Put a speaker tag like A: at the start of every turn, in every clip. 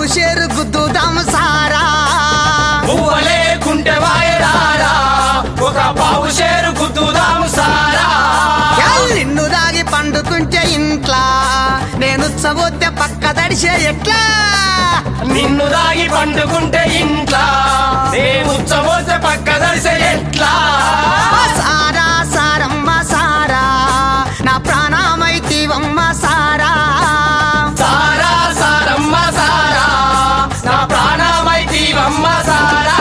A: share గుద్దుదాం సారా
B: పువ్వలేకుంటే వాయరారా ఒక పావు share గుద్దుదాము సారా
A: L నిన్ను దాగి పండుకుంటే ఇంట్లా నేను చబోతే పక్క దడిసే ఎట్లా
B: నిన్ను దాగి పండుకుంటే ఇంట్లా నేను ఉచ్చబోతే పక్క దరిసే ఎట్లా
A: ఆ సారా సారమ్మ సారా నా ప్రాణమైతివమ్మ సారా
B: సారా సారమ్మ సారా నా ప్రాణమైతీవమ్మ సారా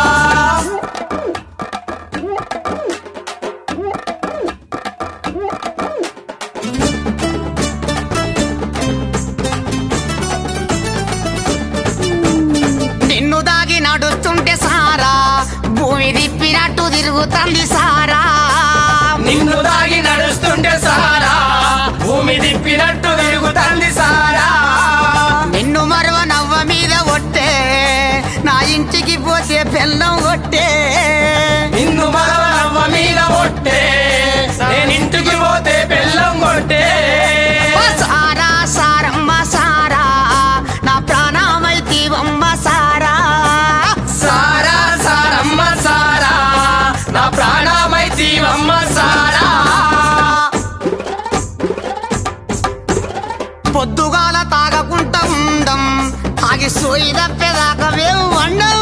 A: నిన్ను దాగి నడుస్తుంటే సారా భూమి తిప్పినట్టు తిరుగుతుంది సారా
B: నిన్ను దాగి నడుస్తుంటే సారా భూమి తిప్పినట్టు తిరుగుతుంది సారా
A: నిన్ను మరవ నవ్వ మీద ఒట్టే నా ఇంటికి పోతే బెల్లం ఒట్టే
B: నిన్ను మరవనవ్వ మీద ఒట్టే నేను ఇంటికి పోతే బెల్లం కొట్టే
A: ఓ సారా సారమ్మ సారా నా ప్రాణమైతివమ్మ సారా
B: సారా సారమ్మ సారా నా ప్రాణమైతీవమ్మ సారా
A: పొద్దుగాల తాగకుంటా ఉండం తాగి సోయి తప్పేదాకా మేము వండం